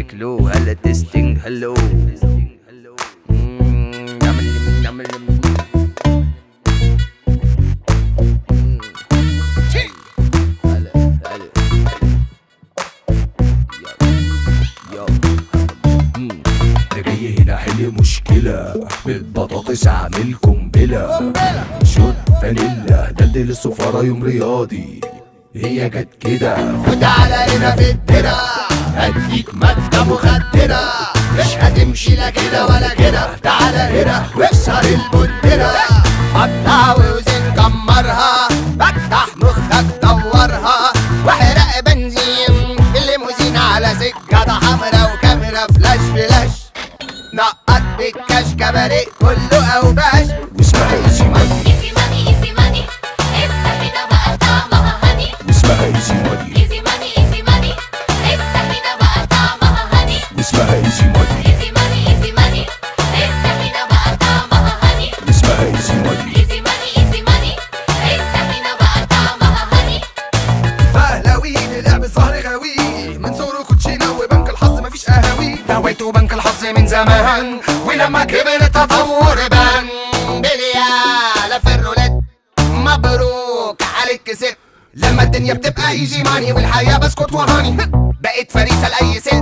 تشيك لو هلا تيستينج هلو مم، نعمل- نعمل- مم. هلا هلا يو مم. انا جاي هنا احل مشكلة بالبطاطس اعمل قنبلة شوت فانيلا دلدل السفارة يوم رياضي هي جت كده وتعالى هنا في الدرة هديك مادة مخدرة مش هتمشي لا كده ولا كده تعالى هنا واكسر البندرة قطع وزن كمرها فتح مخك دورها واحرق بنزين في الليموزين على سكة حمرا وكاميرا فلاش فلاش نقط بالكاش كباريه كله اوباش واسمها ايزي ماني Easy money, easy money. افتح هنا بقى طعمها هني. واسمها ايزي ماني Easy money, easy money. افتح هنا بقى طعمها هني. واسمها ايزي ماني Easy money, easy money. افتح هنا بقى طعمها هني. واسمها ايزي ماني Easy money, easy money. افتح هنا بقى طعمها هني. فهلاوي لعب سهر غاوي من صغره كوتشينة وبنك الحظ مفيش قهاوي نويته بنك الحظ من زمان ولما كبر التطور بان بليالة في الرولات مبروك عليك كسبت لما الدنيا بتبقى ايزي ماني والحياة بسكت وهاني بقيت فريسة لأي ست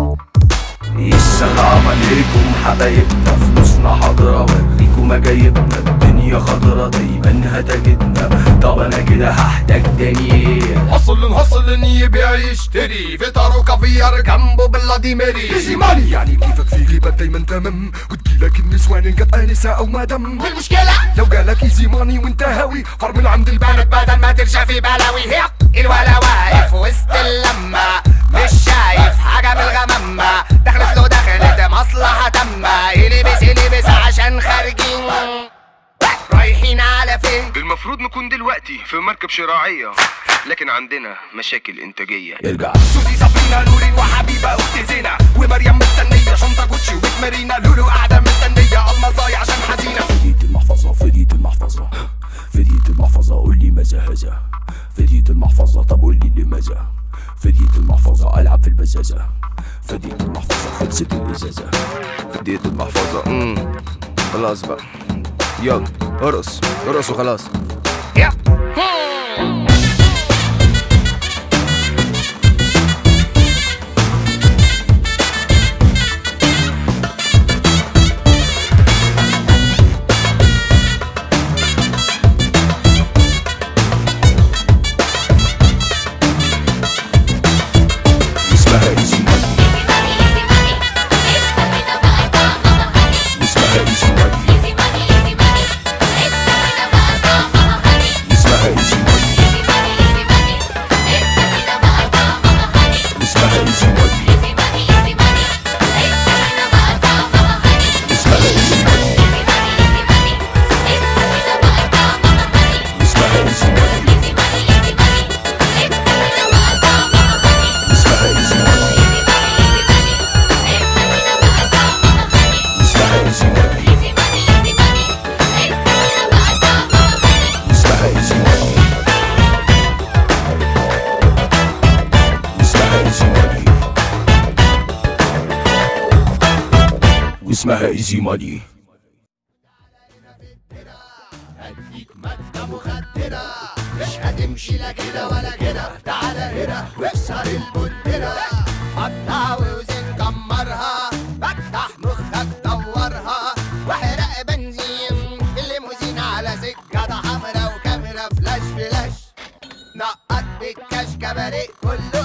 السلام عليكم حبايبنا فلوسنا حاضرة وريكم مجايبنا الدنيا خضرة دايما هتجدنا طب انا كده هحتاج تاني حصل حصل يبيع يشتري فطار وكافيار جنبه بلادي ميري ايزي ماني يعني كيفك في جيبك دايما تمام وتجيلك النسوان ان كانت انسة او مدام المشكلة لو جالك ايزي ماني وانت هاوي فرمل عند البنات بدل ما ترجع في بلاوي هي الولا واقف وسط اللمة مش شايف حاجة من الغمامة دخلت له دخلت مصلحة تامة يلبس يلبس عشان خارجين رايحين على فين المفروض نكون دلوقتي في مركب شراعية لكن عندنا مشاكل إنتاجية ارجع سوزي صابرينا نورين وحبيبة أخت زينة ومريم مستنية شنطة جوتشي وبيت مارينا لولو قاعدة مستنية المصاي عشان حزينة فديت المحفظة فديت المحفظة فديت المحفظة قول لي ماذا هذا فديت المحفظة طب قول لي لماذا فديت المحفظة ألعب في البزازة فديت المحفظة خلصت الإزازة اديت المحفظة امم خلاص بقى يلا ارقص ارقص وخلاص يا اسمها ايزي ماني Easy money, easy money. افتح هنا بقى طعمها هني. اسمها ايزي ماني Easy money, easy money. افتح هنا بقى طعمها هني. اسمها ايزي ماني Easy money, easy money. افتح هنا بقى طعمها هني. اسمها ايزي ماني Easy money, easy money. افتح هنا بقى طعمها هني. اسمها ايزي ماني Easy money, easy money. افتح هنا بقى طعمها هني. اسمها ايزي ماني Easy money, easy money. افتح هنا بقى طعمها هني. اسمها ايزي ماني Easy money, easy money. افتح هنا بقى طعمها هني. اسمها ايزي ماني اسمها ايزي ماني واسمها ايزي ماني هديك مادة مخدرة مش هتمشي لا كده ولا كده تعالى هنا واكسر البندرة قطع وزن كمرها فتح مخك دورها واحرق بنزين في الليموزين على سكة حمرا وكاميرا فلاش فلاش نقط بالكاش كباريه كله